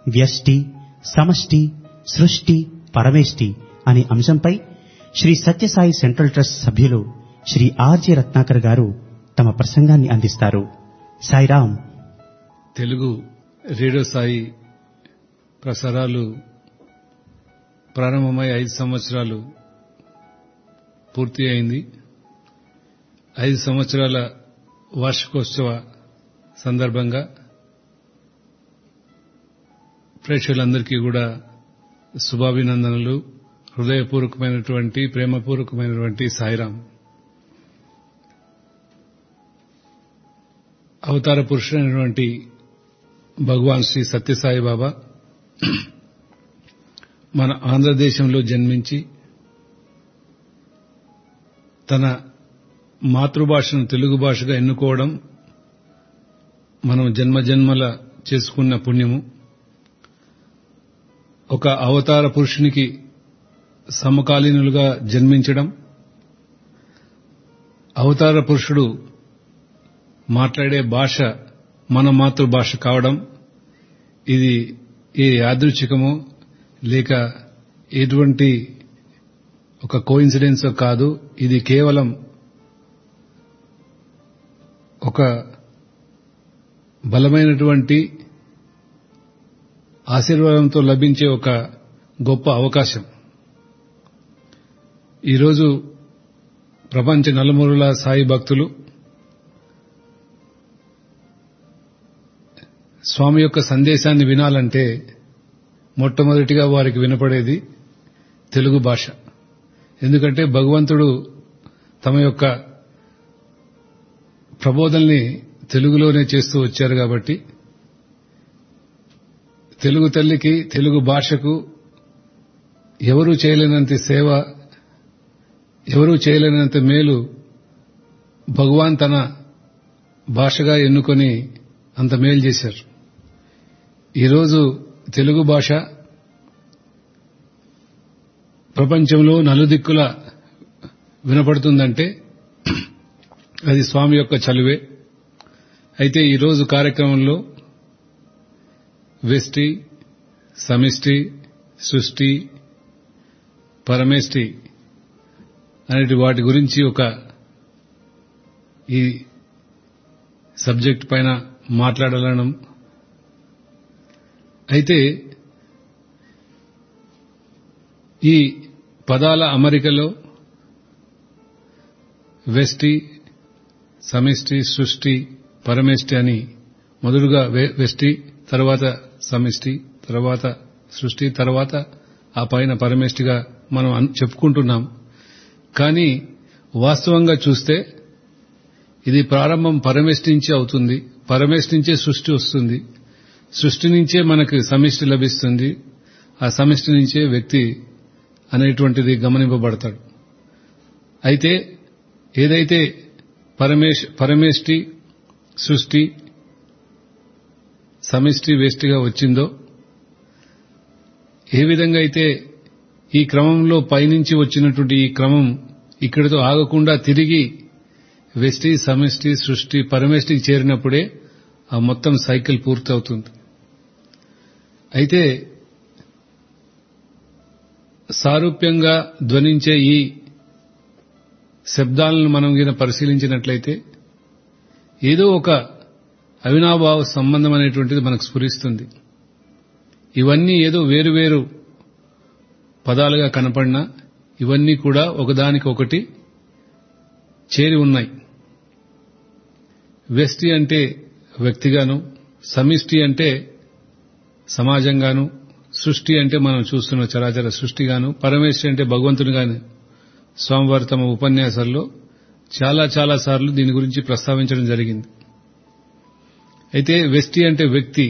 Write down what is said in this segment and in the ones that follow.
వ్యష్టి సమష్టి సృష్టి పరమేష్టి అనే అంశంపై శ్రీ సత్యసాయి సెంట్రల్ ట్రస్ట్ సభ్యులు శ్రీ ఆర్జి రత్నాకర్ గారు తమ ప్రసంగాన్ని అందిస్తారు సాయిరాం తెలుగు రేడియో సాయి ప్రసారాలు ప్రారంభమై ఐదు సంవత్సరాలు పూర్తి అయింది ఐదు సంవత్సరాల వార్షికోత్సవ సందర్భంగా ప్రేక్షకులందరికీ కూడా శుభాభినందనలు హృదయపూర్వకమైనటువంటి ప్రేమపూర్వకమైనటువంటి సాయిరాం అవతార పురుషుడైనటువంటి భగవాన్ శ్రీ సత్యసాయి బాబా మన ఆంధ్రదేశంలో జన్మించి తన మాతృభాషను తెలుగు భాషగా ఎన్నుకోవడం మనం జన్మజన్మల చేసుకున్న పుణ్యము ఒక అవతార పురుషునికి సమకాలీనులుగా జన్మించడం అవతార పురుషుడు మాట్లాడే భాష మన మాతృభాష కావడం ఇది ఏ యాదృచ్ఛికమో లేక ఎటువంటి ఒక కోఇన్సిడెన్స్ కాదు ఇది కేవలం ఒక బలమైనటువంటి ఆశీర్వాదంతో లభించే ఒక గొప్ప అవకాశం ఈరోజు ప్రపంచ నలుమూలల సాయి భక్తులు స్వామి యొక్క సందేశాన్ని వినాలంటే మొట్టమొదటిగా వారికి వినపడేది తెలుగు భాష ఎందుకంటే భగవంతుడు తమ యొక్క ప్రబోధల్ని తెలుగులోనే చేస్తూ వచ్చారు కాబట్టి తెలుగు తల్లికి తెలుగు భాషకు ఎవరూ చేయలేనంత సేవ ఎవరూ చేయలేనంత మేలు భగవాన్ తన భాషగా ఎన్నుకొని అంత మేలు చేశారు ఈరోజు తెలుగు భాష ప్రపంచంలో నలుదిక్కుల వినపడుతుందంటే అది స్వామి యొక్క చలువే అయితే ఈరోజు కార్యక్రమంలో వెష్టి సమిష్టి సృష్టి పరమేష్టి అనేటి వాటి గురించి ఒక ఈ సబ్జెక్ట్ పైన మాట్లాడాలనం అయితే ఈ పదాల అమరికలో వెష్టి సమిష్టి సృష్టి పరమేష్టి అని మొదలుగా వెష్టి తర్వాత సమిష్టి తర్వాత సృష్టి తర్వాత ఆ పైన పరమేష్టిగా మనం చెప్పుకుంటున్నాం కానీ వాస్తవంగా చూస్తే ఇది ప్రారంభం పరమేష్టి నుంచే అవుతుంది పరమేష్టి నుంచే సృష్టి వస్తుంది సృష్టి నుంచే మనకు సమిష్టి లభిస్తుంది ఆ సమిష్టి నుంచే వ్యక్తి అనేటువంటిది గమనింపబడతాడు అయితే ఏదైతే పరమేశ్ పరమేష్టి సృష్టి సమిష్టి వేష్టిగా వచ్చిందో ఏ విధంగా అయితే ఈ క్రమంలో పైనుంచి వచ్చినటువంటి ఈ క్రమం ఇక్కడితో ఆగకుండా తిరిగి వెష్టి సమిష్టి సృష్టి పరమేష్టికి చేరినప్పుడే ఆ మొత్తం సైకిల్ పూర్తవుతుంది అయితే సారూప్యంగా ధ్వనించే ఈ శబ్దాలను మనం గిన పరిశీలించినట్లయితే ఏదో ఒక అవినాభావ సంబంధం అనేటువంటిది మనకు స్ఫురిస్తుంది ఇవన్నీ ఏదో వేరువేరు పదాలుగా కనపడినా ఇవన్నీ కూడా ఒకదానికొకటి చేరి ఉన్నాయి వ్యష్టి అంటే వ్యక్తిగాను సమిష్టి అంటే సమాజంగాను సృష్టి అంటే మనం చూస్తున్న చరాచర సృష్టిగాను పరమేశ్వరి అంటే భగవంతునిగాను స్వామివారి తమ ఉపన్యాసాల్లో చాలా చాలా సార్లు దీని గురించి ప్రస్తావించడం జరిగింది అయితే వ్యష్టి అంటే వ్యక్తి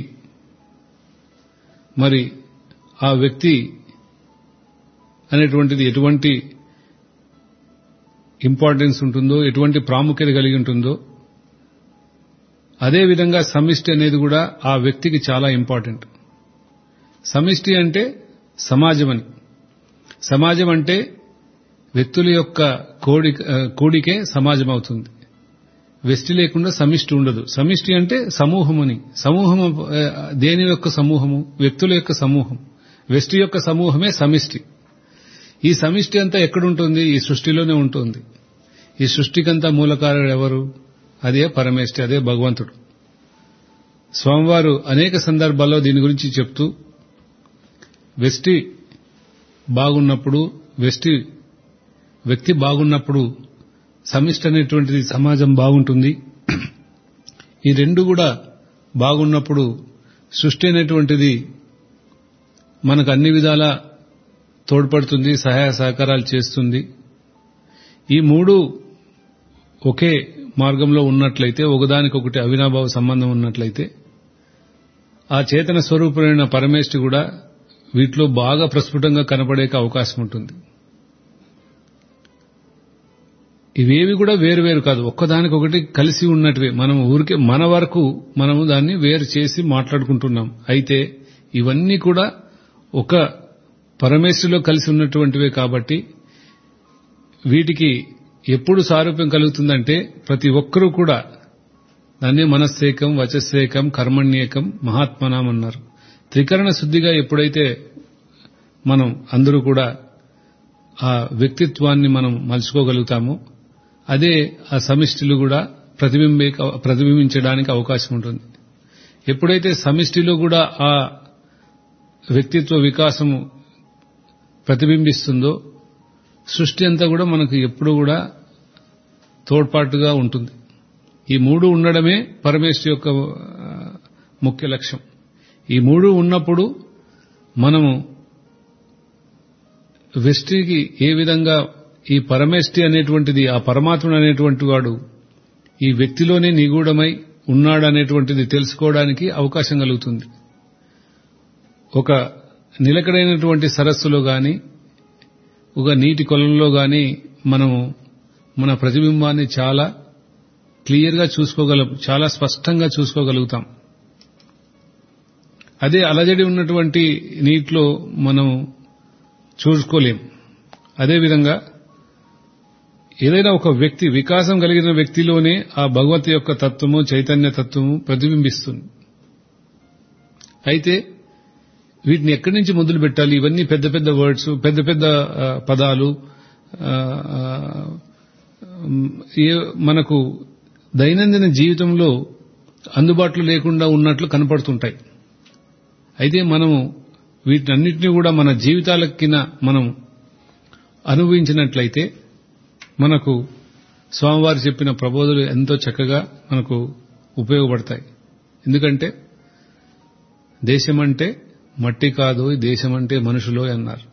మరి ఆ వ్యక్తి అనేటువంటిది ఎటువంటి ఇంపార్టెన్స్ ఉంటుందో ఎటువంటి ప్రాముఖ్యత కలిగి ఉంటుందో అదేవిధంగా సమిష్టి అనేది కూడా ఆ వ్యక్తికి చాలా ఇంపార్టెంట్ సమిష్టి అంటే సమాజం అని సమాజం అంటే వ్యక్తుల యొక్క కోడి కూడికే సమాజం అవుతుంది వెష్టి లేకుండా సమిష్టి ఉండదు సమిష్టి అంటే సమూహం అని సమూహం ఆ, దేని యొక్క సమూహము వ్యక్తుల యొక్క సమూహం వెష్టి యొక్క సమూహమే సమిష్టి ఈ సమిష్టి అంతా ఎక్కడుంటుంది ఈ సృష్టిలోనే ఉంటుంది ఈ సృష్టికంతా మూలకారుడు ఎవరు అదే పరమేష్టి అదే భగవంతుడు స్వామివారు అనేక సందర్భాల్లో దీని గురించి చెప్తూ వెష్టి బాగున్నప్పుడు వెష్టి వ్యక్తి బాగున్నప్పుడు సమిష్టి అనేటువంటిది సమాజం బాగుంటుంది ఈ రెండు కూడా బాగున్నప్పుడు సృష్టి అనేటువంటిది మనకు అన్ని విధాలా తోడ్పడుతుంది సహాయ సహకారాలు చేస్తుంది ఈ మూడు ఒకే మార్గంలో ఉన్నట్లయితే ఒకదానికొకటి అవినాభావ సంబంధం ఉన్నట్లయితే ఆ చేతన స్వరూపమైన పరమేష్టి కూడా వీటిలో బాగా ప్రస్ఫుటంగా కనపడే అవకాశం ఉంటుంది ఇవేవి కూడా వేరు వేరు కాదు ఒక్కదానికొకటి కలిసి ఉన్నట్టువే మనం ఊరికే మన వరకు మనము దాన్ని వేరు చేసి మాట్లాడుకుంటున్నాం అయితే ఇవన్నీ కూడా ఒక పరమేశ్వరిలో కలిసి ఉన్నటువంటివే కాబట్టి వీటికి ఎప్పుడు సారూప్యం కలుగుతుందంటే ప్రతి ఒక్కరూ కూడా దాన్ని మనస్సేకం వచస్సేకం కర్మణ్యేకం మహాత్మనాం అన్నారు త్రికరణ శుద్ధిగా ఎప్పుడైతే మనం అందరూ కూడా ఆ వ్యక్తిత్వాన్ని మనం మలుచుకోగలుగుతామో అదే ఆ సమిష్టిలు కూడా ప్రతిబింబే ప్రతిబింబించడానికి అవకాశం ఉంటుంది ఎప్పుడైతే సమిష్టిలో కూడా ఆ వ్యక్తిత్వ వికాసము ప్రతిబింబిస్తుందో సృష్టి అంతా కూడా మనకు ఎప్పుడు కూడా తోడ్పాటుగా ఉంటుంది ఈ మూడు ఉండడమే పరమేశ్వరి యొక్క ఆ, ముఖ్య లక్ష్యం ఈ మూడు ఉన్నప్పుడు మనము వెష్టికి ఏ విధంగా ఈ పరమేష్టి అనేటువంటిది ఆ పరమాత్ముడు అనేటువంటి వాడు ఈ వ్యక్తిలోనే నిగూఢమై ఉన్నాడనేటువంటిది తెలుసుకోవడానికి అవకాశం కలుగుతుంది ఒక నిలకడైనటువంటి సరస్సులో గాని ఒక నీటి కొలంలో గాని మనము మన ప్రతిబింబాన్ని చాలా క్లియర్గా చూసుకోగలం చాలా స్పష్టంగా చూసుకోగలుగుతాం అదే అలజడి ఉన్నటువంటి నీటిలో మనం చూసుకోలేం అదేవిధంగా ఏదైనా ఒక వ్యక్తి వికాసం కలిగిన వ్యక్తిలోనే ఆ భగవతి యొక్క తత్వము చైతన్య తత్వము ప్రతిబింబిస్తుంది అయితే వీటిని ఎక్కడి నుంచి మొదలు పెట్టాలి ఇవన్నీ పెద్ద పెద్ద వర్డ్స్ పెద్ద పెద్ద ఆ, పదాలు ఆ, ఆ, ఉమ్, ఏ- మనకు దైనందిన జీవితంలో అందుబాటులో లేకుండా ఉన్నట్లు కనపడుతుంటాయి అయితే మనము వీటన్నిటిని కూడా మన జీవితాలకిన మనం అనుభవించినట్లయితే మనకు స్వామివారు చెప్పిన ప్రబోధులు ఎంతో చక్కగా మనకు ఉపయోగపడతాయి ఎందుకంటే దేశమంటే మట్టి కాదు దేశమంటే మనుషులో అన్నారు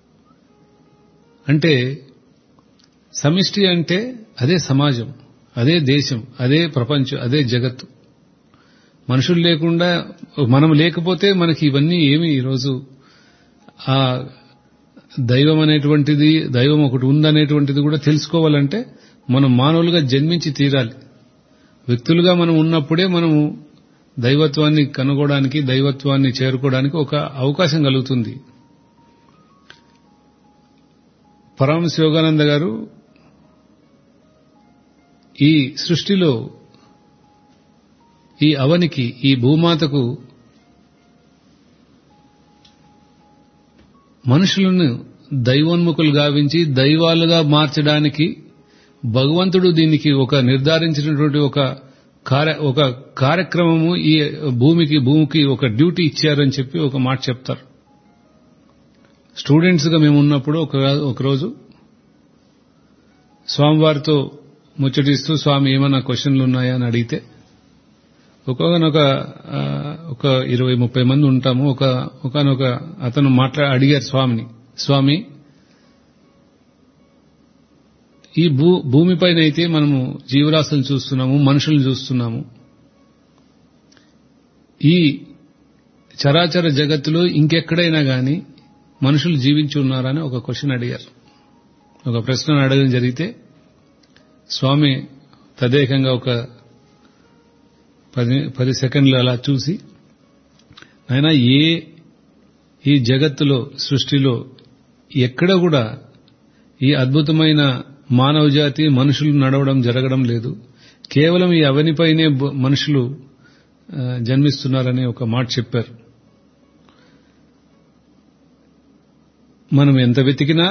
అంటే సమిష్టి అంటే అదే సమాజం అదే దేశం అదే ప్రపంచం అదే జగత్తు మనుషులు లేకుండా మనం లేకపోతే మనకి ఇవన్నీ ఏమి ఈరోజు ఆ దైవం అనేటువంటిది దైవం ఒకటి ఉందనేటువంటిది కూడా తెలుసుకోవాలంటే మనం మానవులుగా జన్మించి తీరాలి వ్యక్తులుగా మనం ఉన్నప్పుడే మనము దైవత్వాన్ని కనుగోవడానికి దైవత్వాన్ని చేరుకోవడానికి ఒక అవకాశం కలుగుతుంది పరమశివ యోగానంద గారు ఈ సృష్టిలో ఈ అవనికి ఈ భూమాతకు మనుషులను దైవోన్ముఖులు గావించి దైవాలుగా మార్చడానికి భగవంతుడు దీనికి ఒక నిర్ధారించినటువంటి ఒక కార్య ఒక కార్యక్రమము ఈ భూమికి భూమికి ఒక డ్యూటీ ఇచ్చారని చెప్పి ఒక మాట చెప్తారు స్టూడెంట్స్ గా మేము ఉన్నప్పుడు ఒక ఒకరోజు స్వామివారితో ముచ్చటిస్తూ స్వామి ఏమైనా క్వశ్చన్లు ఉన్నాయా అని అడిగితే ఒకనొక ఆ, ఒక ఇరవై ముప్పై మంది ఉంటాము ఒక ఒకనొక అతను మాట్లా అడిగారు స్వామిని స్వామి ఈ భూ భూమిపైన అయితే మనము జీవరాశులను చూస్తున్నాము మనుషులను చూస్తున్నాము ఈ చరాచర జగత్తులో ఇంకెక్కడైనా గాని మనుషులు జీవించి ఉన్నారని ఒక క్వశ్చన్ అడిగారు ఒక ప్రశ్న అడగడం జరిగితే స్వామి తదేకంగా ఒక పది పది సెకండ్లు అలా చూసి ఆయన ఏ ఈ జగత్తులో సృష్టిలో ఎక్కడ కూడా ఈ అద్భుతమైన మానవ జాతి మనుషులు నడవడం జరగడం లేదు కేవలం ఈ అవనిపైనే బ- మనుషులు ఆ, జన్మిస్తున్నారని ఒక మాట చెప్పారు మనం ఎంత వెతికినా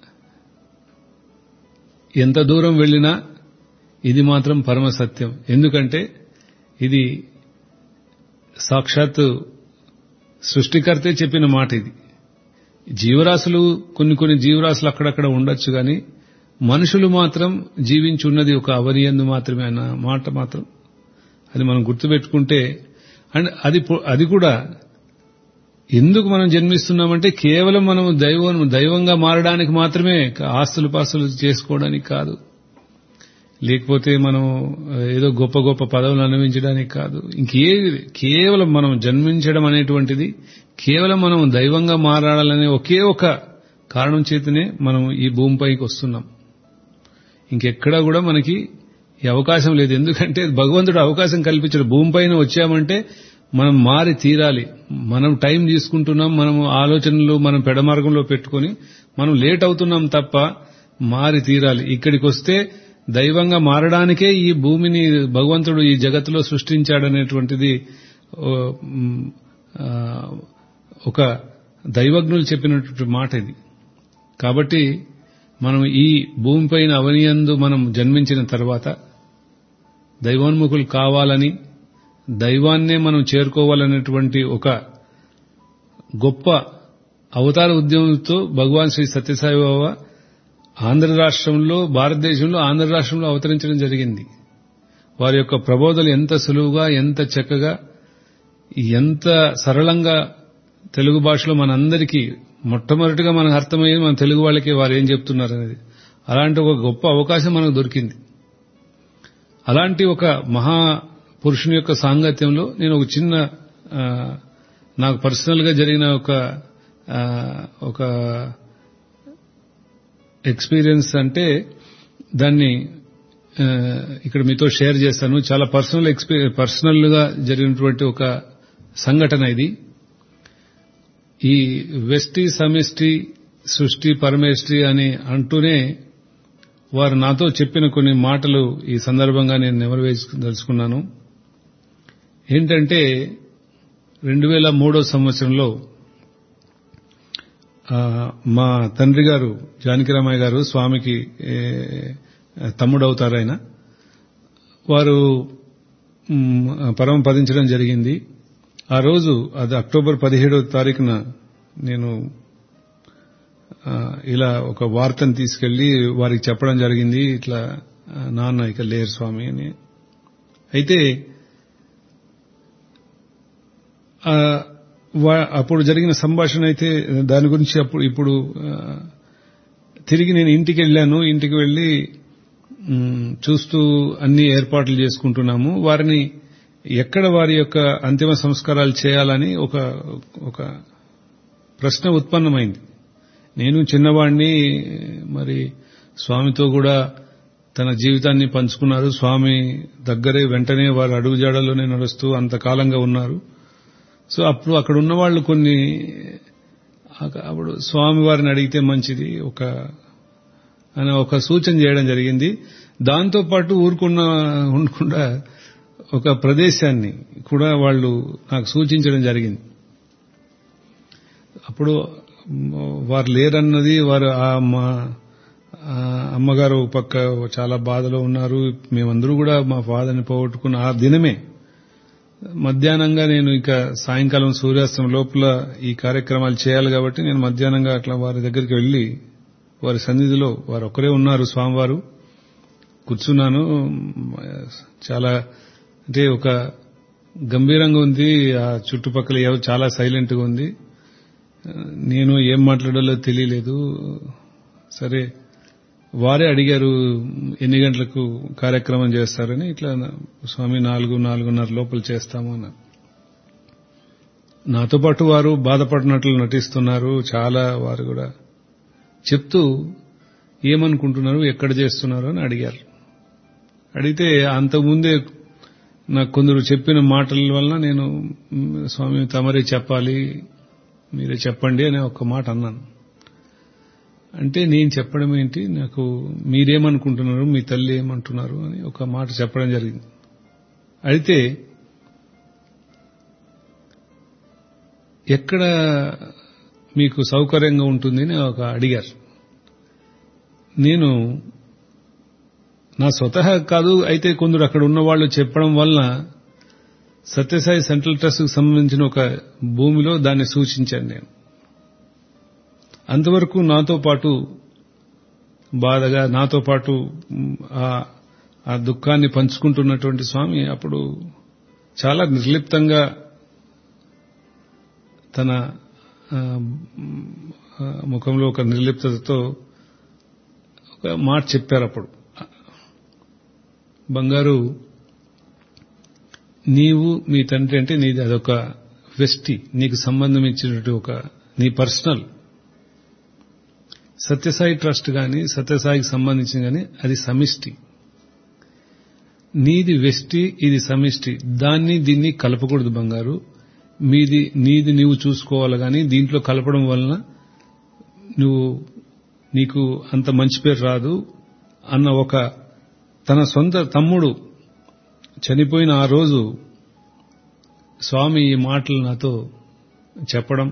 ఎంత దూరం వెళ్ళినా ఇది మాత్రం పరమ సత్యం ఎందుకంటే ఇది సాక్షాత్తు సృష్టికర్తే చెప్పిన మాట ఇది జీవరాశులు కొన్ని కొన్ని జీవరాశులు అక్కడక్కడ ఉండొచ్చు కానీ మనుషులు మాత్రం జీవించి ఉన్నది ఒక అవనియందు మాత్రమే అన్న మాట మాత్రం అది మనం గుర్తుపెట్టుకుంటే అండ్ అది పు- అది కూడా ఎందుకు మనం జన్మిస్తున్నామంటే కేవలం మనం దైవం దైవంగా మారడానికి మాత్రమే కా- ఆస్తులు పాస్తులు చేసుకోవడానికి కాదు లేకపోతే మనం ఏదో గొప్ప గొప్ప పదవులు అనుభవించడానికి కాదు ఇంకే కేవలం మనం జన్మించడం అనేటువంటిది కేవలం మనం దైవంగా మారాలనే ఒకే ఒక కారణం చేతనే మనం ఈ భూమిపైకి వస్తున్నాం ఇంకెక్కడా కూడా మనకి ఈ అవకాశం లేదు ఎందుకంటే భగవంతుడు అవకాశం కల్పించాడు భూమిపైన వచ్చామంటే మనం మారి తీరాలి మనం టైం తీసుకుంటున్నాం మనం ఆలోచనలు మనం పెడమార్గంలో పెట్టుకొని మనం లేట్ అవుతున్నాం తప్ప మారి తీరాలి ఇక్కడికి వస్తే దైవంగా మారడానికే ఈ భూమిని భగవంతుడు ఈ జగత్తులో సృష్టించాడనేటువంటిది ఓ, మ్, ఆ, ఒక దైవజ్ఞులు చెప్పినటువంటి మాట ఇది కాబట్టి మనం ఈ భూమిపైన అవనియందు మనం జన్మించిన తర్వాత దైవోన్ముఖులు కావాలని దైవాన్నే మనం చేరుకోవాలనేటువంటి ఒక గొప్ప అవతార ఉద్యమంతో భగవాన్ శ్రీ సత్యసాయి బాబా ఆంధ్ర రాష్ట్రంలో భారతదేశంలో ఆంధ్ర రాష్ట్రంలో అవతరించడం జరిగింది వారి యొక్క ప్రబోధలు ఎంత సులువుగా ఎంత చక్కగా ఎంత సరళంగా తెలుగు భాషలో మనందరికీ మొట్టమొదటిగా మనకు అర్థమయ్యేది మన తెలుగు వాళ్ళకి వారు ఏం చెప్తున్నారు అనేది అలాంటి ఒక గొప్ప అవకాశం మనకు దొరికింది అలాంటి ఒక మహా పురుషుని యొక్క సాంగత్యంలో నేను ఒక చిన్న ఆ, నాకు పర్సనల్ గా జరిగిన ఒక ఆ, ఒక ఎక్స్పీరియన్స్ అంటే దాన్ని ఆ, ఇక్కడ మీతో షేర్ చేస్తాను చాలా పర్సనల్ ఎక్స్పీ పర్సనల్ గా జరిగినటువంటి ఒక సంఘటన ఇది ఈ వెస్టి సమిష్టి సృష్టి పరమేష్టి అని అంటూనే వారు నాతో చెప్పిన కొన్ని మాటలు ఈ సందర్భంగా నేను నెమరవేసుకున్నాను ఏంటంటే రెండు వేల మూడో సంవత్సరంలో ఆ, మా తండ్రి గారు జానకిరామయ్య గారు స్వామికి ఏ, తమ్ముడవుతారు ఆయన వారు మ్, పరమ పదించడం జరిగింది ఆ రోజు అది అక్టోబర్ పదిహేడవ తారీఖున నేను ఆ, ఇలా ఒక వార్తను తీసుకెళ్లి వారికి చెప్పడం జరిగింది ఇట్లా ఆ, నాన్న ఇక లేరు స్వామి అని అయితే ఆ, వా- అప్పుడు జరిగిన సంభాషణ అయితే దాని గురించి అప్పుడు ఇప్పుడు ఆ, తిరిగి నేను ఇంటికి వెళ్ళాను ఇంటికి వెళ్లి మ్, చూస్తూ అన్ని ఏర్పాట్లు చేసుకుంటున్నాము వారిని ఎక్కడ వారి యొక్క అంతిమ సంస్కారాలు చేయాలని ఒక ఒక ప్రశ్న ఉత్పన్నమైంది నేను చిన్నవాడిని మరి స్వామితో కూడా తన జీవితాన్ని పంచుకున్నారు స్వామి దగ్గరే వెంటనే వారు అడుగుజాడల్లోనే నడుస్తూ అంతకాలంగా ఉన్నారు సో అప్పుడు అక్కడ ఉన్న వాళ్ళు కొన్ని అప్పుడు స్వామి వారిని అడిగితే మంచిది ఒక అని ఒక సూచన చేయడం జరిగింది దాంతో పాటు ఊరుకున్న ఉండకుండా ఒక ప్రదేశాన్ని కూడా వాళ్ళు నాకు సూచించడం జరిగింది అప్పుడు వారు లేరన్నది వారు ఆ మా ఆ అమ్మగారు ఒక పక్క చాలా బాధలో ఉన్నారు మేమందరూ కూడా మా ఫాదర్ని పోగొట్టుకున్న ఆ దినమే మధ్యాహ్నంగా నేను ఇక సాయంకాలం సూర్యాస్తం లోపల ఈ కార్యక్రమాలు చేయాలి కాబట్టి నేను మధ్యాహ్నంగా అట్లా వారి దగ్గరికి వెళ్లి వారి సన్నిధిలో వారు ఒక్కరే ఉన్నారు స్వామివారు కూర్చున్నాను చాలా అంటే ఒక గంభీరంగా ఉంది ఆ చుట్టుపక్కల ఏవో చాలా సైలెంట్ గా ఉంది నేను ఏం మాట్లాడాలో తెలియలేదు సరే వారే అడిగారు ఎన్ని గంటలకు కార్యక్రమం చేస్తారని ఇట్లా స్వామి నాలుగు నాలుగున్నర లోపల చేస్తాము అన్నారు నాతో పాటు వారు బాధపడినట్లు నటిస్తున్నారు చాలా వారు కూడా చెప్తూ ఏమనుకుంటున్నారు ఎక్కడ చేస్తున్నారు అని అడిగారు అడిగితే అంతకుముందే నాకు కొందరు చెప్పిన మాటల వల్ల నేను "మ్, స్వామి తమరే చెప్పాలి మీరే చెప్పండి అనే ఒక మాట అన్నాను అంటే నేను చెప్పడం ఏంటి నాకు మీరేమనుకుంటున్నారు మీ తల్లి ఏమంటున్నారు అని ఒక మాట చెప్పడం జరిగింది అయితే ఎక్కడ మీకు సౌకర్యంగా ఉంటుంది అని ఒక అడిగారు నేను నా స్వతహా కాదు అయితే కొందరు అక్కడ ఉన్న వాళ్ళు చెప్పడం వలన సత్యసాయి సెంట్రల్ ట్రస్ట్కు సంబంధించిన ఒక భూమిలో దాన్ని సూచించాను నేను అంతవరకు నాతో పాటు బాధగా నాతో పాటు మ్, ఆ- ఆ దుఃఖాన్ని పంచుకుంటున్నటువంటి స్వామి అప్పుడు చాలా నిర్లిప్తంగా తన ఆ, మ్, ఆ, ముఖంలో ఒక నిర్లిప్తతతో ఒక మాట చెప్పారు అప్పుడు బంగారు నీవు మీ తండ్రి అంటే నీది అదొక వెస్టి నీకు సంబంధం ఇచ్చినట్టు ఒక నీ పర్సనల్ సత్యసాయి ట్రస్ట్ గాని సత్యసాయికి సంబంధించిన గాని అది సమిష్టి నీది వెస్టి ఇది సమిష్టి దాన్ని దీన్ని కలపకూడదు బంగారు మీది నీది నీవు చూసుకోవాలి గాని దీంట్లో కలపడం వలన నువ్వు నీకు అంత మంచి పేరు రాదు అన్న ఒక తన సొంత తమ్ముడు చనిపోయిన ఆ రోజు స్వామి ఈ మాటలు నాతో చెప్పడం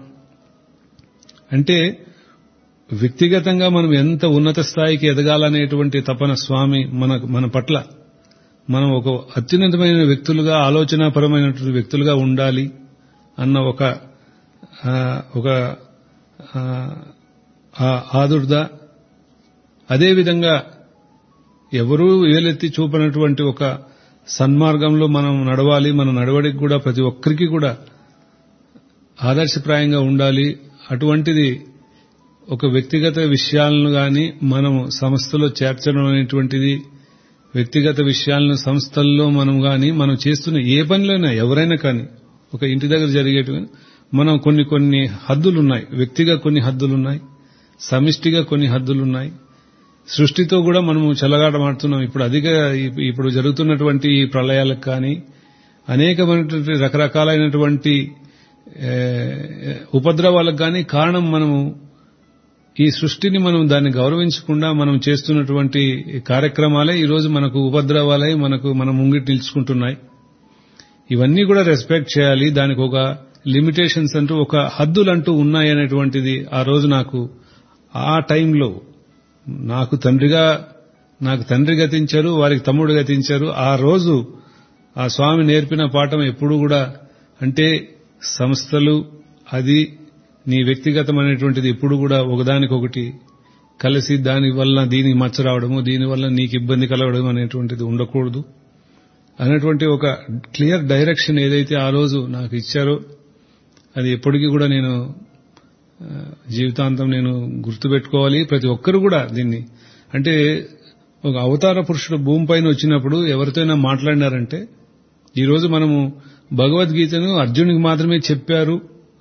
అంటే వ్యక్తిగతంగా మనం ఎంత ఉన్నత స్థాయికి ఎదగాలనేటువంటి తపన స్వామి మన మన పట్ల మనం ఒక అత్యున్నతమైన వ్యక్తులుగా ఆలోచనాపరమైనటువంటి వ్యక్తులుగా ఉండాలి అన్న ఒక ఆ, ఒక ఆ, ఆ ఆదుర్ద అదేవిధంగా ఎవరూ వేలెత్తి చూపనటువంటి ఒక సన్మార్గంలో మనం నడవాలి మన నడవడికి కూడా ప్రతి ఒక్కరికి కూడా ఆదర్శప్రాయంగా ఉండాలి అటువంటిది ఒక వ్యక్తిగత విషయాలను గాని మనం సంస్థలో చేర్చడం అనేటువంటిది వ్యక్తిగత విషయాలను సంస్థల్లో మనం గాని మనం చేస్తున్న ఏ పనిలోనైనా ఎవరైనా కానీ ఒక ఇంటి దగ్గర జరిగేటివి మనం కొన్ని కొన్ని హద్దులున్నాయి వ్యక్తిగా కొన్ని హద్దులున్నాయి సమిష్టిగా కొన్ని హద్దులున్నాయి సృష్టితో కూడా మనము చెలగాటమాడుతున్నాం ఇప్పుడు అధిక ఇప్పుడు జరుగుతున్నటువంటి ఈ ప్రళయాలకు కానీ అనేకమైనటువంటి రకరకాలైనటువంటి ఏ, ఉపద్రవాలకు కానీ కారణం మనము ఈ సృష్టిని మనం దాన్ని గౌరవించకుండా మనం చేస్తున్నటువంటి కార్యక్రమాలే ఈరోజు మనకు ఉపద్రవాలై మనకు మన ముంగిటి నిలుచుకుంటున్నాయి ఇవన్నీ కూడా రెస్పెక్ట్ చేయాలి దానికి ఒక లిమిటేషన్స్ అంటూ ఒక హద్దులంటూ ఉన్నాయనేటువంటిది ఆ రోజు నాకు ఆ టైంలో నాకు తండ్రిగా నాకు తండ్రి గతించారు వారికి తమ్ముడు గతించారు ఆ రోజు ఆ స్వామి నేర్పిన పాఠం ఎప్పుడు కూడా అంటే సంస్థలు అది నీ వ్యక్తిగతమైనటువంటిది ఎప్పుడు కూడా ఒకదానికొకటి కలిసి దాని వల్ల దీనికి మచ్చ రావడము దీనివల్ల నీకు ఇబ్బంది కలగడం అనేటువంటిది ఉండకూడదు అనేటువంటి ఒక క్లియర్ డైరెక్షన్ ఏదైతే ఆ రోజు నాకు ఇచ్చారో అది ఎప్పటికీ కూడా నేను ఆ, జీవితాంతం నేను గుర్తుపెట్టుకోవాలి ప్రతి ఒక్కరు కూడా దీన్ని అంటే ఒక అవతార పురుషుడు భూమిపైన వచ్చినప్పుడు ఎవరితోనైనా మాట్లాడినారంటే ఈరోజు మనము భగవద్గీతను అర్జునుడికి మాత్రమే చెప్పారు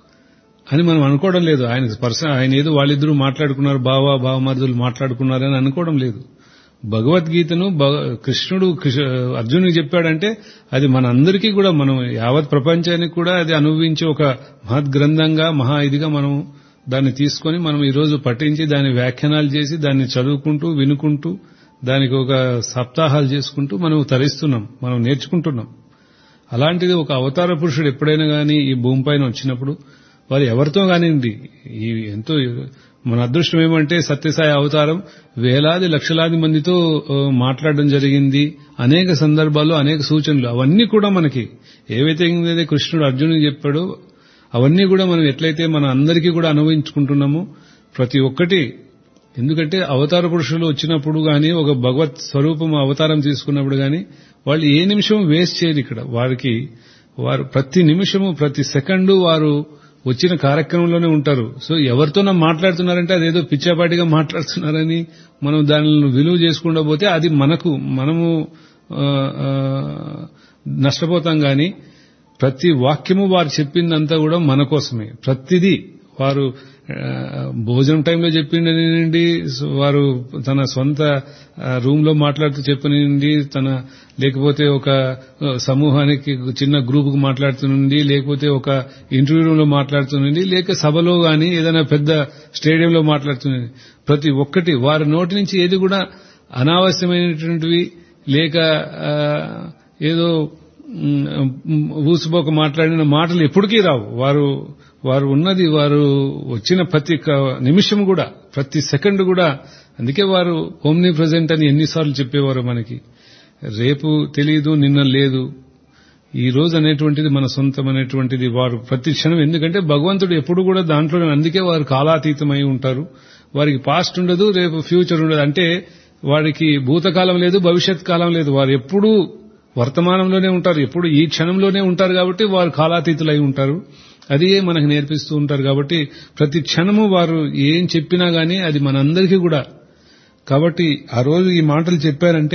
అని మనం అనుకోవడం లేదు ఆయన పర్సన్ ఆయన ఏదో వాళ్ళిద్దరూ మాట్లాడుకున్నారు బావా బావమరుదులు మాట్లాడుకున్నారు అని అనుకోవడం లేదు భగవద్గీతను భగ- కృష్ణుడు కృష్ణ- అర్జునుడికి చెప్పాడంటే అది మన అందరికీ కూడా మనం యావత్ ప్రపంచానికి కూడా అది అనుభవించే ఒక మహత్ గ్రంథంగా మహా ఇదిగా మనం దాన్ని తీసుకొని మనం ఈరోజు పఠించి దాని వ్యాఖ్యానాలు చేసి దాన్ని చదువుకుంటూ వినుకుంటూ దానికి ఒక సప్తాహాలు చేసుకుంటూ మనం తరిస్తున్నాం మనం నేర్చుకుంటున్నాం అలాంటిది ఒక అవతార పురుషుడు ఎప్పుడైనా కానీ ఈ భూమిపైన వచ్చినప్పుడు వారు ఎవరితో కానివ్వండి ఈ ఎంతో మన అదృష్టం ఏమంటే సత్యసాయి అవతారం వేలాది లక్షలాది మందితో ఆ, మాట్లాడడం జరిగింది అనేక సందర్భాల్లో అనేక సూచనలు అవన్నీ కూడా మనకి ఏవైతే ఏదైతే కృష్ణుడు అర్జునుడికి చెప్పాడో అవన్నీ కూడా మనం ఎట్లయితే మన అందరికీ కూడా అనుభవించుకుంటున్నామో ప్రతి ఒక్కటి ఎందుకంటే అవతార పురుషులు వచ్చినప్పుడు గాని ఒక భగవత్ స్వరూపం అవతారం తీసుకున్నప్పుడు గాని వాళ్ళు ఏ నిమిషం వేస్ట్ చేయరు ఇక్కడ వారికి వారు ప్రతి నిమిషము ప్రతి సెకండు వారు వచ్చిన కార్యక్రమంలోనే ఉంటారు సో ఎవరితోనో మాట్లాడుతున్నారంటే అదేదో పిచ్చాపాటిగా మాట్లాడుతున్నారని మనం దానిని విలువ చేసుకుండా పోతే అది మనకు మనము ఆ, ఆ, నష్టపోతాం గాని ప్రతి వాక్యము వారు చెప్పిందంతా కూడా మన కోసమే ప్రతిదీ వారు ఆ, భోజనం టైంలో చెప్పినండి వారు తన సొంత రూమ్ లో మాట్లాడుతూ చెప్పినండి తన లేకపోతే ఒక ఆ, సమూహానికి చిన్న గ్రూప్ కు మాట్లాడుతుండి లేకపోతే ఒక ఇంటర్వ్యూ రూమ్ లో మాట్లాడుతుండండి లేక సభలో గాని ఏదైనా పెద్ద స్టేడియంలో మాట్లాడుతుండండి ప్రతి ఒక్కటి వారి నోటి నుంచి ఏది కూడా అనావశ్యమైనటువంటివి లేక ఆ, ఏదో మ్, మ్, ఊసుపోక మాట్లాడిన మాటలు ఎప్పటికీ రావు వారు వారు ఉన్నది వారు వచ్చిన ప్రతి క- నిమిషం కూడా ప్రతి సెకండ్ కూడా అందుకే వారు ఓమ్ని ప్రజెంట్ అని ఎన్నిసార్లు చెప్పేవారు మనకి రేపు తెలియదు నిన్న లేదు ఈ రోజు అనేటువంటిది మన సొంతం అనేటువంటిది వారు ప్రతి క్షణం ఎందుకంటే భగవంతుడు ఎప్పుడు కూడా దాంట్లో అందుకే వారు కాలాతీతమై ఉంటారు వారికి పాస్ట్ ఉండదు రేపు ఫ్యూచర్ ఉండదు అంటే వారికి భూతకాలం లేదు భవిష్యత్ కాలం లేదు వారు ఎప్పుడూ వర్తమానంలోనే ఉంటారు ఎప్పుడు ఈ క్షణంలోనే ఉంటారు కాబట్టి వారు కాలాతీతులై ఉంటారు అది మనకు నేర్పిస్తూ ఉంటారు కాబట్టి ప్రతి క్షణము వారు ఏం చెప్పినా గానీ అది మనందరికీ కూడా కాబట్టి ఆ రోజు ఈ మాటలు చెప్పారంటే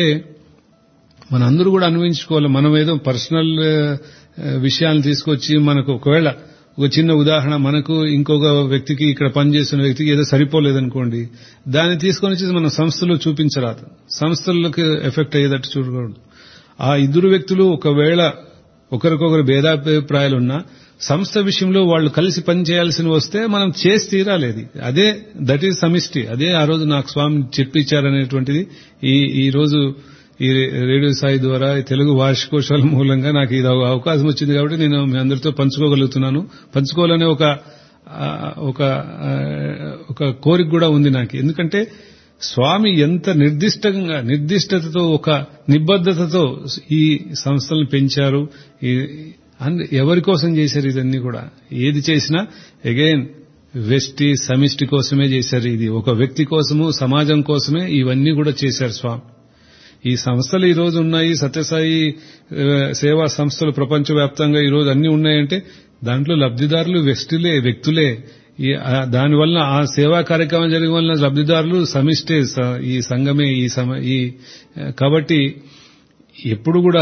మనందరూ కూడా అన్వయించుకోవాలి మనం ఏదో పర్సనల్ విషయాలను తీసుకొచ్చి మనకు ఒకవేళ ఒక చిన్న ఉదాహరణ మనకు ఇంకొక వ్యక్తికి ఇక్కడ పనిచేస్తున్న వ్యక్తికి ఏదో సరిపోలేదనుకోండి దాన్ని తీసుకొని వచ్చి మనం సంస్థలో చూపించరాదు సంస్థలకు ఎఫెక్ట్ అయ్యేటట్టు చూడకూడదు ఆ ఇద్దరు వ్యక్తులు ఒకవేళ ఒకరికొకరు భేదాభిప్రాయాలున్నా సంస్థ విషయంలో వాళ్ళు కలిసి పనిచేయాల్సిన వస్తే మనం చేసి తీరాలేదు అదే దట్ ఈజ్ సమిష్టి అదే ఆ రోజు నాకు స్వామి చెప్పించారనేటువంటిది ఈ ఈ రోజు ఈ రేడియో సాయి ద్వారా ఈ తెలుగు వార్షికోత్సవాల మూలంగా నాకు ఇది ఒక అవకాశం వచ్చింది కాబట్టి నేను మీ అందరితో పంచుకోగలుగుతున్నాను పంచుకోవాలనే ఒక ఆ, ఒక ఆ, ఒక కోరిక కూడా ఉంది నాకు ఎందుకంటే స్వామి ఎంత నిర్దిష్టంగా నిర్దిష్టతతో ఒక నిబద్ధతతో ఈ సంస్థలను పెంచారు ఈ అండ్ ఎవరి కోసం చేశారు ఇదన్నీ కూడా ఏది చేసినా అగైన్ వెస్టి సమిష్టి కోసమే చేశారు ఇది ఒక వ్యక్తి కోసము సమాజం కోసమే ఇవన్నీ కూడా చేశారు స్వామి ఈ సంస్థలు ఈ రోజు ఉన్నాయి సత్యసాయి ఆ, సేవా సంస్థలు ప్రపంచవ్యాప్తంగా ఈ రోజు అన్ని ఉన్నాయంటే దాంట్లో లబ్ధిదారులు వ్యక్తులే వ్యక్తులే ఈ ఆ, దానివల్ల ఆ సేవా కార్యక్రమం జరిగిన వల్ల లబ్ధిదారులు సమిష్టే స- ఈ సంఘమే ఈ సమ ఈ ఆ, కాబట్టి ఎప్పుడు కూడా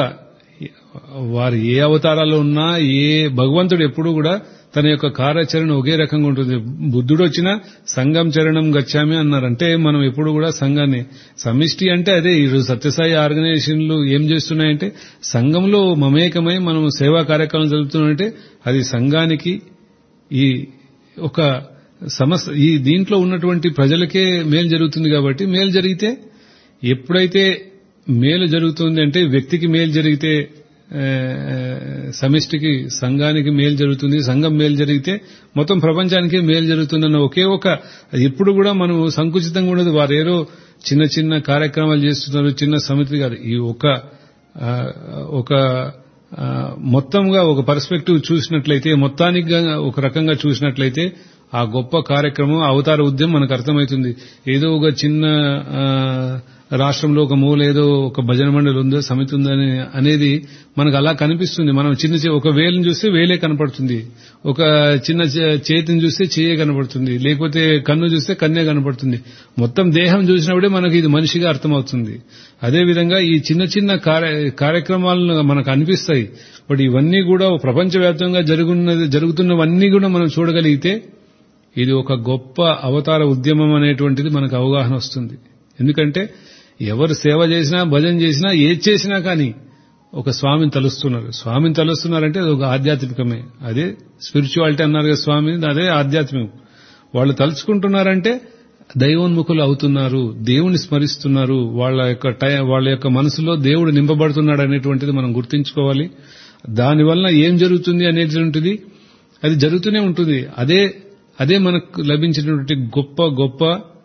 వారు ఏ అవతారాల్లో ఉన్నా ఏ భగవంతుడు ఎప్పుడు కూడా తన యొక్క కార్యాచరణ ఒకే రకంగా ఉంటుంది బుద్ధుడు వచ్చినా సంఘం చరణం గచ్చామి అన్నారంటే మనం ఎప్పుడు కూడా సంఘాన్ని సమిష్టి అంటే అదే ఈరోజు సత్యసాయి ఆర్గనైజేషన్లు ఏం చేస్తున్నాయంటే సంఘంలో మమేకమై మనం సేవా కార్యక్రమం జరుపుతున్నామంటే అది సంఘానికి ఈ ఒక సమస్య ఈ దీంట్లో ఉన్నటువంటి ప్రజలకే మేలు జరుగుతుంది కాబట్టి మేలు జరిగితే ఎప్పుడైతే మేలు జరుగుతుంది అంటే వ్యక్తికి మేలు జరిగితే ఆ, సమిష్టికి సంఘానికి మేలు జరుగుతుంది సంఘం మేలు జరిగితే మొత్తం ప్రపంచానికి మేలు జరుగుతుందన్న ఒకే ఒక ఎప్పుడు కూడా మనం సంకుచితంగా ఉండదు వారు ఏదో చిన్న చిన్న కార్యక్రమాలు చేస్తున్నారు చిన్న సమితి కాదు ఈ ఒక ఆ, ఒక ఆ, మొత్తంగా ఒక పర్స్పెక్టివ్ చూసినట్లయితే మొత్తానికి గా- ఒక రకంగా చూసినట్లయితే ఆ గొప్ప కార్యక్రమం అవతార ఉద్యమం మనకు అర్థమవుతుంది ఏదో ఒక చిన్న ఆ, రాష్ట్రంలో ఒక మూల ఏదో ఒక భజన మండలి ఉందో సమితి ఉందని అనేది మనకు అలా కనిపిస్తుంది మనం చిన్న చే- ఒక వేలుని చూస్తే వేలే కనపడుతుంది ఒక చిన్న చే- చేతిని చూస్తే చేయే కనపడుతుంది లేకపోతే కన్ను చూస్తే కన్నే కనపడుతుంది మొత్తం దేహం చూసినప్పుడే మనకు ఇది మనిషిగా అర్థమవుతుంది అదేవిధంగా ఈ చిన్న చిన్న కార్య- కార్యక్రమాలను మనకు అనిపిస్తాయి బట్ ఇవన్నీ కూడా ప్రపంచవ్యాప్తంగా జరుగున్నది జరుగుతున్నవన్నీ కూడా మనం చూడగలిగితే ఇది ఒక గొప్ప అవతార ఉద్యమం అనేటువంటిది మనకు అవగాహన వస్తుంది ఎందుకంటే ఎవరు సేవ చేసినా భజన చేసినా ఏది చేసినా కానీ ఒక స్వామిని తలుస్తున్నారు స్వామిని తలుస్తున్నారంటే అది ఒక ఆధ్యాత్మికమే అదే స్పిరిచువాలిటీ అన్నారు కదా స్వామి అదే ఆధ్యాత్మికం వాళ్ళు తలుచుకుంటున్నారంటే దైవోన్ముఖులు అవుతున్నారు దేవుని స్మరిస్తున్నారు వాళ్ళ యొక్క టై- వాళ్ళ యొక్క మనసులో దేవుడు నింపబడుతున్నాడు అనేటువంటిది మనం గుర్తించుకోవాలి దానివల్ల ఏం జరుగుతుంది అనేటువంటిది అది జరుగుతూనే ఉంటుంది అదే అదే మనకు లభించినటువంటి గొప్ప గొప్ప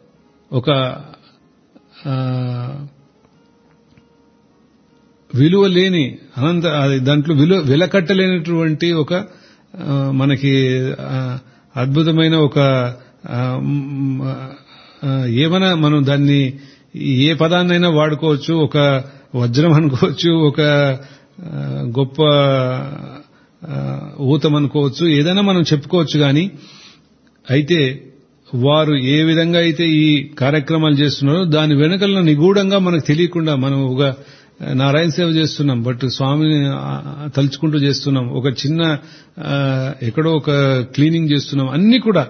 ఒక ఆ, విలువ లేని అనంత అది దాంట్లో విలువ వెలకట్టలేనటువంటి ఒక ఆ, మనకి ఆ, అద్భుతమైన ఒక ఆ, మ్, ఆ, ఏమైనా మనం దాన్ని ఏ పదాన్నైనా వాడుకోవచ్చు ఒక వజ్రం అనుకోవచ్చు ఒక ఆ, గొప్ప ఆ, ఊతం అనుకోవచ్చు ఏదైనా మనం చెప్పుకోవచ్చు కానీ అయితే వారు ఏ విధంగా అయితే ఈ కార్యక్రమాలు చేస్తున్నారో దాని వెనుకల నిగూఢంగా మనకు తెలియకుండా మనం ఒక నారాయణ సేవ చేస్తున్నాం బట్ స్వామిని ఆ, తలుచుకుంటూ చేస్తున్నాం ఒక చిన్న ఆ, ఎక్కడో ఒక క్లీనింగ్ చేస్తున్నాం అన్ని కూడా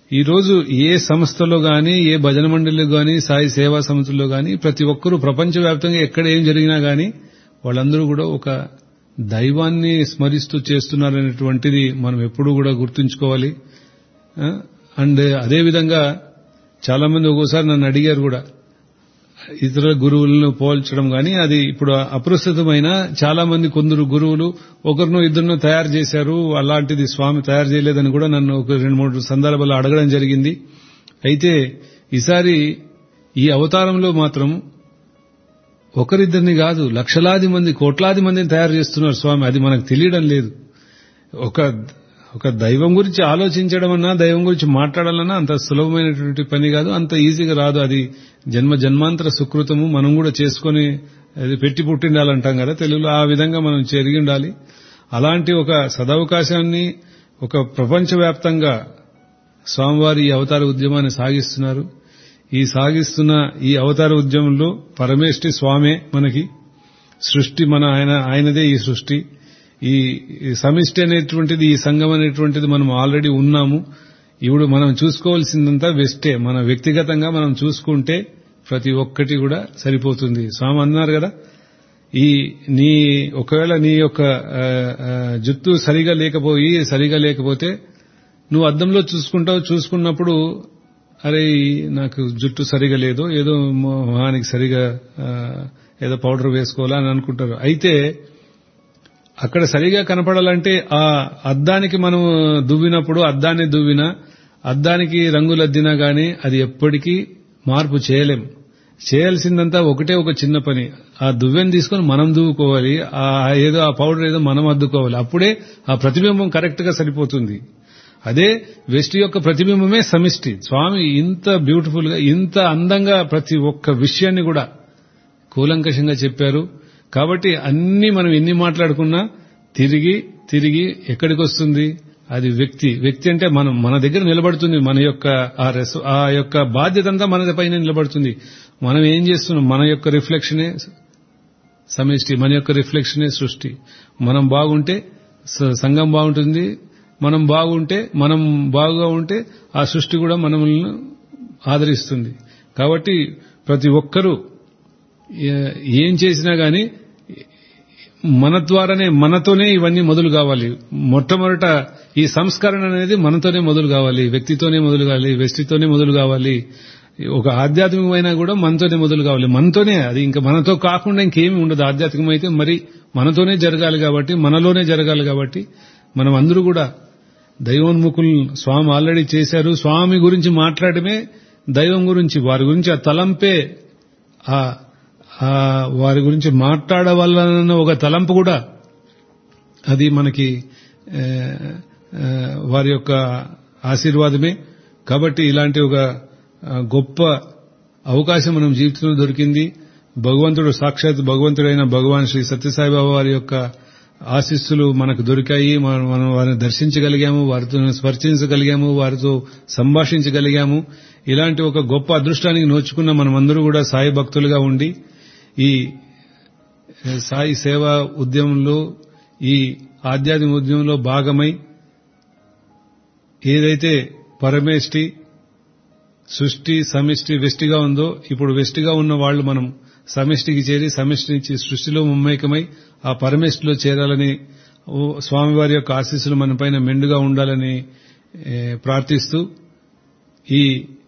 ఈ రోజు ఏ సంస్థలో గాని ఏ భజన మండలిలో గాని సాయి సేవా సంస్థల్లో గాని ప్రతి ఒక్కరూ ప్రపంచవ్యాప్తంగా ఎక్కడ ఏం జరిగినా గాని వాళ్ళందరూ కూడా ఒక దైవాన్ని స్మరిస్తూ చేస్తున్నారనేటువంటిది మనం ఎప్పుడూ కూడా గుర్తుంచుకోవాలి ఆ, అండ్ అదే విధంగా చాలా మంది ఒక్కోసారి నన్ను అడిగారు కూడా ఇతర గురువులను పోల్చడం గాని అది ఇప్పుడు అప్రస్తుతమైన చాలా మంది కొందరు గురువులు ఒకరినో ఇద్దరినో తయారు చేశారు అలాంటిది స్వామి తయారు చేయలేదని కూడా నన్ను ఒక రెండు మూడు సందర్భాలు అడగడం జరిగింది అయితే ఈసారి ఈ అవతారంలో మాత్రం ఒకరిద్దరిని కాదు లక్షలాది మంది కోట్లాది మందిని తయారు చేస్తున్నారు స్వామి అది మనకు తెలియడం లేదు ఒక ఒక దైవం గురించి ఆలోచించడం అన్నా దైవం గురించి మాట్లాడాలన్నా అంత సులభమైనటువంటి పని కాదు అంత ఈజీగా రాదు అది జన్మ జన్మాంతర సుకృతము మనం కూడా చేసుకొని అది పెట్టి పుట్టిండాలంటాం కదా తెలుగులో ఆ విధంగా మనం చెరిగి ఉండాలి అలాంటి ఒక సదవకాశాన్ని ఒక ప్రపంచవ్యాప్తంగా స్వామివారి ఈ అవతార ఉద్యమాన్ని సాగిస్తున్నారు ఈ సాగిస్తున్న ఈ అవతార ఉద్యమంలో పరమేష్టి స్వామే మనకి సృష్టి మన ఆయన ఆయనదే ఈ సృష్టి ఈ ఈ సమిష్టి అనేటువంటిది ఈ సంఘం అనేటువంటిది మనం ఆల్రెడీ ఉన్నాము ఇప్పుడు మనం చూసుకోవాల్సిందంతా వెస్టే మన వ్యక్తిగతంగా మనం చూసుకుంటే ప్రతి ఒక్కటి కూడా సరిపోతుంది స్వామి అన్నారు కదా ఈ నీ ఒకవేళ నీ యొక్క ఆ, ఆ, జుట్టు సరిగా లేకపోయి సరిగా లేకపోతే నువ్వు అద్దంలో చూసుకుంటావు చూసుకున్నప్పుడు అరే నాకు జుట్టు సరిగా లేదు ఏదో మొహానికి సరిగా ఆ, ఏదో పౌడర్ వేసుకోవాలా అని అనుకుంటారు అయితే అక్కడ సరిగా కనపడాలంటే ఆ అద్దానికి మనం దువ్వినప్పుడు అద్దాన్ని దువ్వినా అద్దానికి రంగులద్దినా గాని అది ఎప్పటికీ మార్పు చేయలేం చేయాల్సిందంతా ఒకటే ఒక చిన్న పని ఆ దువ్వెని తీసుకొని మనం దువ్వుకోవాలి ఆ ఏదో ఆ పౌడర్ ఏదో మనం అద్దుకోవాలి అప్పుడే ఆ ప్రతిబింబం కరెక్ట్ గా సరిపోతుంది అదే వెస్ట్ యొక్క ప్రతిబింబమే సమిష్టి స్వామి ఇంత బ్యూటిఫుల్ గా ఇంత అందంగా ప్రతి ఒక్క విషయాన్ని కూడా కూలంకషంగా చెప్పారు కాబట్టి అన్ని మనం ఎన్ని మాట్లాడుకున్నా తిరిగి తిరిగి ఎక్కడికి వస్తుంది అది వ్యక్తి వ్యక్తి అంటే మనం మన దగ్గర నిలబడుతుంది మన యొక్క ఆ రెస్ ఆ యొక్క బాధ్యత అంతా మన పైన నిలబడుతుంది మనం ఏం చేస్తున్నాం మన యొక్క రిఫ్లెక్షనే సమిష్టి మన యొక్క రిఫ్లెక్షనే సృష్టి మనం బాగుంటే స- సంఘం బాగుంటుంది మనం బాగుంటే మనం బాగుగా ఉంటే ఆ సృష్టి కూడా మనల్ని ఆదరిస్తుంది కాబట్టి ప్రతి ఒక్కరూ ఏ- ఏం చేసినా గాని మన ద్వారానే మనతోనే ఇవన్నీ మొదలు కావాలి మొట్టమొదట ఈ సంస్కరణ అనేది మనతోనే మొదలు కావాలి వ్యక్తితోనే మొదలు కావాలి వ్యక్తితోనే మొదలు కావాలి ఒక ఆధ్యాత్మికమైనా కూడా మనతోనే మొదలు కావాలి మనతోనే అది ఇంకా మనతో కాకుండా ఇంకేమీ ఉండదు ఆధ్యాత్మికం అయితే మరి మనతోనే జరగాలి కాబట్టి మనలోనే జరగాలి కాబట్టి మనం అందరూ కూడా దైవోన్ముఖులు స్వామి ఆల్రెడీ చేశారు స్వామి గురించి మాట్లాడమే దైవం గురించి వారి గురించి ఆ తలంపే ఆ ఆ వారి గురించి మాట్లాడవాలన్న ఒక తలంపు కూడా అది మనకి ఆ, ఆ, వారి యొక్క ఆశీర్వాదమే కాబట్టి ఇలాంటి ఒక ఆ, గొప్ప అవకాశం మనం జీవితంలో దొరికింది భగవంతుడు సాక్షాత్ భగవంతుడైన భగవాన్ శ్రీ సత్యసాయిబాబా వారి యొక్క ఆశీస్సులు మనకు దొరికాయి మనం మనం వారిని దర్శించగలిగాము వారితో స్పర్శించగలిగాము వారితో సంభాషించగలిగాము ఇలాంటి ఒక గొప్ప అదృష్టానికి నోచుకున్న మనమందరూ కూడా సాయి భక్తులుగా ఉండి ఈ సాయి సేవా ఉద్యమంలో ఈ ఆధ్యాత్మిక ఉద్యమంలో భాగమై ఏదైతే పరమేష్టి సృష్టి సమిష్టి వెష్టిగా ఉందో ఇప్పుడు వెష్టిగా ఉన్న వాళ్ళు మనం సమిష్టికి చేరి సమిష్టి నుంచి సృష్టిలో మమ్మేకమై ఆ పరమేష్టిలో చేరాలని ఓ స్వామివారి యొక్క ఆశీస్సులు మన పైన మెండుగా ఉండాలని ఏ, ప్రార్థిస్తూ ఈ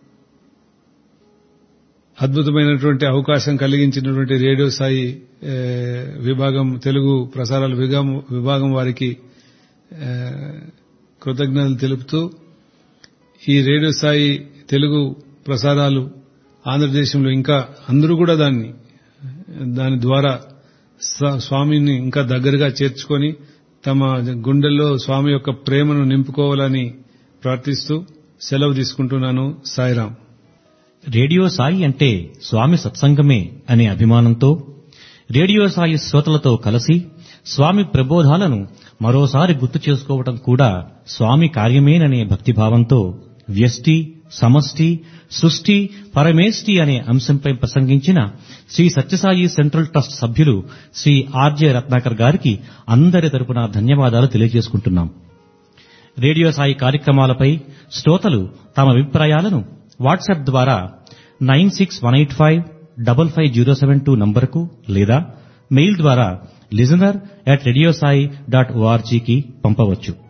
అద్భుతమైనటువంటి అవకాశం కలిగించినటువంటి రేడియో సాయి ఏ, విభాగం తెలుగు ప్రసారాల విభాగం విభాగం వారికి ఏ, కృతజ్ఞతలు తెలుపుతూ ఈ రేడియో సాయి తెలుగు ప్రసారాలు ఆంధ్రదేశంలో ఇంకా అందరూ కూడా దాన్ని దాని ద్వారా స్వా- స్వామిని ఇంకా దగ్గరగా చేర్చుకొని తమ గుండెల్లో స్వామి యొక్క ప్రేమను నింపుకోవాలని ప్రార్థిస్తూ సెలవు తీసుకుంటున్నాను సాయిరాం రేడియో సాయి అంటే స్వామి సత్సంగమే అనే అభిమానంతో రేడియో సాయి శ్రోతలతో కలిసి స్వామి ప్రబోధాలను మరోసారి గుర్తు చేసుకోవటం కూడా స్వామి కార్యమేననే భక్తిభావంతో వ్యష్టి సమష్టి సృష్టి పరమేష్టి అనే అంశంపై ప్రసంగించిన శ్రీ సత్యసాయి సెంట్రల్ ట్రస్ట్ సభ్యులు శ్రీ ఆర్జే రత్నాకర్ గారికి అందరి తరపున ధన్యవాదాలు తెలియజేసుకుంటున్నాం రేడియో సాయి కార్యక్రమాలపై శ్రోతలు తమ అభిప్రాయాలను వాట్సాప్ ద్వారా nine six one eight five double five zero seven two నంబరుకు లేదా మెయిల్ ద్వారా లిజనర్ అట్ రేడియోసాయి డాట్ ఓఆర్జీకి పంపవచ్చు